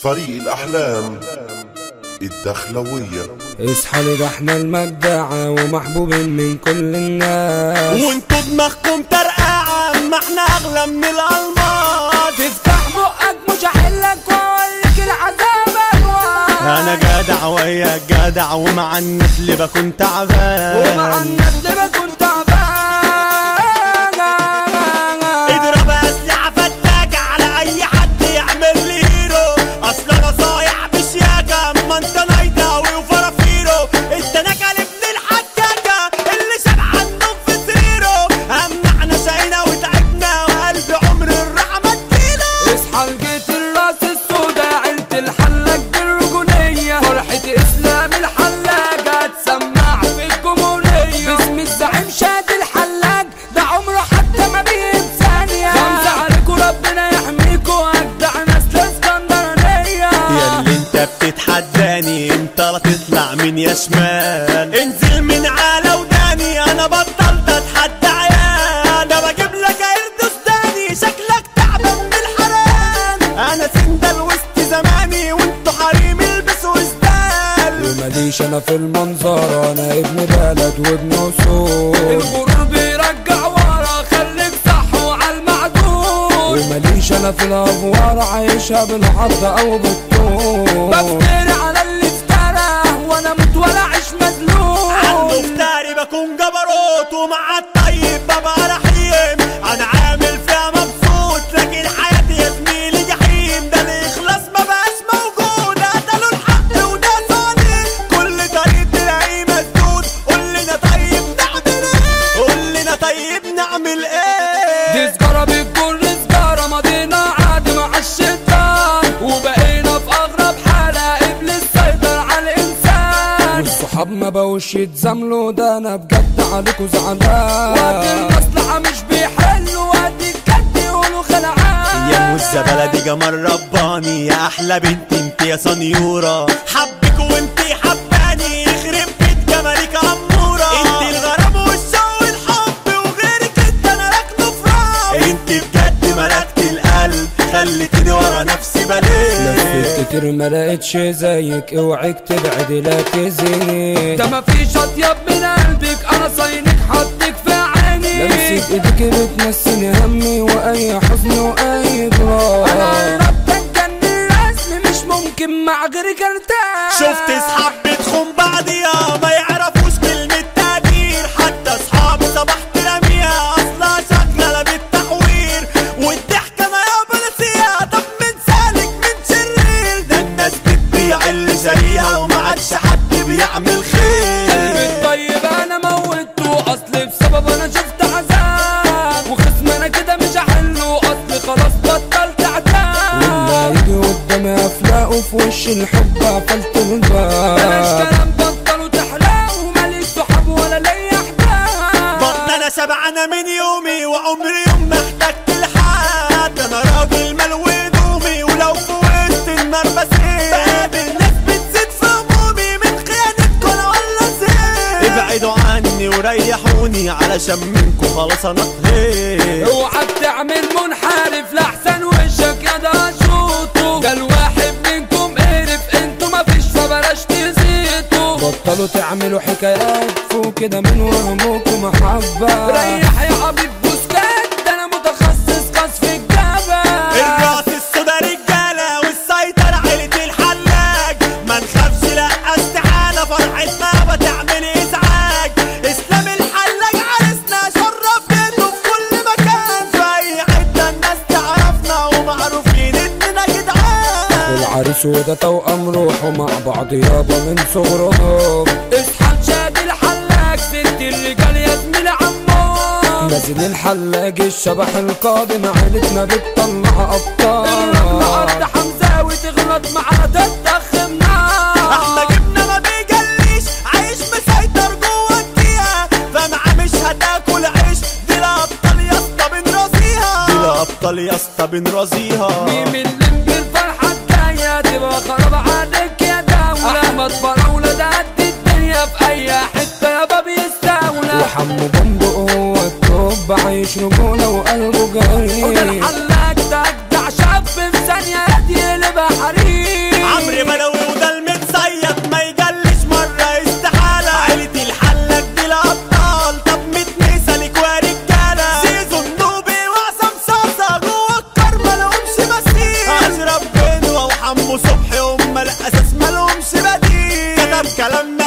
فريق الأحلام الدخلوية اصحى لجحنا المدعة ومحبوبين من كل الناس وانتوا دماغكم ترقعة ما احنا اغلى من الالماس تفتح بقك مش هحلك واقولك العذاب انواع انا جدع وياك جدع ومع النسل بكون تعبان ومع النسل بكون تعبان اضرب اسلحة فتاكة على اي حد يعمل لي هيرو اصل انا صايع بشياكة اما انت نايداوي وفرافيرو انت نكل ابن الحجاجة اللي شاب عنه في سريره اما احنا شقينا وتعبنا وقلب عمر الرحمة تجيله اصحى لقيت الراس السودا عيلة الحلاق بالرجولية فرحة اسلام الحلاق هتسمع في الجمهورية باسم الزعيم شاد الحلاق ده عمره حتى ما بيجيب ثانية خمسة عليكوا ربنا يحميكوا اجدع ناس الاسكندرانية ياللي انت بتتحداني انت لا تطلع من يا شمال انزل من على وداني انا بطلت اتحدى عيال ده بجيب لك قرد سوداني شكلك تعبان من الحرام انا سندل وسط زماني وانتوا حريم البسوا اسدال وماليش انا في المنظر انا ابن بلد وابن اصول الغرور بيرجع ورا خليك صح وعلى المعدول وماليش انا في الافوار عايشها بالعرض او بالطول بفتري على اللي افترى وانا مت ولا عيش مدلول عنده فتاري بكون جبروت ومع الطيب ببقى رحيم انا عامل فيها مبسوط لكن حياتي يا زميلي جحيم ده الاخلاص ما بقاش موجود قتلوا الحق وده صادق كل طريق تلاقيه مسدود قول لنا طيب نعمل ايه قول لنا طيب نعمل دي ايه سجارة بتكون سجارة ماضينا عاد مع الشيطان وبقينا في أغرب حالة إبليس سيطر على الإنسان والصحاب ما بقوش يتزاملوا ده أنا بجد عليكوا زعلان وقت المصلحة مش بيحلوا وقت الجد يقولوا خلعان يا مزة بلدي جمال رباني يا احلى بنت انت يا سنيورة حبك وانت حباني يخرب بيت جمالك امورة انت الغرام والشوق والحب وغيرك انت انا راكنه في راب انت بجد ملكت القلب خلتني ورا نفسي بلف لفيت كتير ما لقيتش زيك اوعك تبعد لا تزيد ده ما فيش اطيب من قلبك انا صينك حطك في عيني لمسك ايدك بتنسيني همي واي حزن واي ضرار انا قربت اتجنن رسمي مش ممكن مع غيرك ارتاح شفت اصحاب بتخون بعضيها ما يعرفوش كلمة تقدير حتى اصحابي صبحت رميها اصلا شكلها لا بالتحوير والضحكة ما يقبلسيها طب من سالك من شرير ده الناس بتبيع اللي شاريها وما عادش حد بيعمل قلبي خير الطيب انا موتته اصل بسبب انا شفت عذاب وخصم انا كده مش هحله اصل خلاص بطلت عتاب والله يجي قدامي افلاقه في وش الحب قفلت الباب بلاش كلام بطلوا تحلقوا ماليش صحاب ولا ليا احباب بطن انا شبعانة من يومي وعمري يوم ما احتجت لحد انا راجل ملوي هدومي ولو فوقت النار بسيب بقابل ناس بتزيد في همومي من خيانتكم انا ولا زين ابعدوا عني وريحوني علشان منكم خلاص انا طهيت اوعى تعمل منحرف لاحسن وشك يا ده اشوطه ده الواحد منكم قرف انتوا مفيش فبلاش تزيدوا بطلوا تعملوا حكايات فوق كده من وهمكم محبة ريح يا حبيب بوسكات ده انا متخصص قصف الجبل الراس السودا رجالة والسيطرة عيلة الحلاج ما نخافش لا استحالة فرحتنا بتعمل ازعاج اسلام الحلاج عرسنا شرف بيته في كل مكان في اي حتة الناس تعرفنا ومعروفين اننا جدعان العريس وده توأم روحه مع بعض يابا من صغرهم اصحى شاد الحلاق ست الرجال يا زميل عمو نازل الحلاق الشبح القادم عيلتنا بتطلع ابطال الرمل ارض حمزاوي تغلط معانا تتخم احنا جبنا ما بيجليش عايش مسيطر جوه الدقيقة فمعاه مش هتاكل عيش دي الابطال يا اسطى بنرازيها دي الابطال يا اسطى بنرازيها مين اللي بالفرحة الجاية تبقى خراب عليك يا دولة أحمد فراولة ده قد الدنيا في أي حتة يابا بيستولى وحمو بندق هو التوب عايش رجولة وقلبه جريء وده الحلاق ده أجدع شاب في ثانية يقلب حريق الصبح هم الاساس مالهمش بديل كتب كلامنا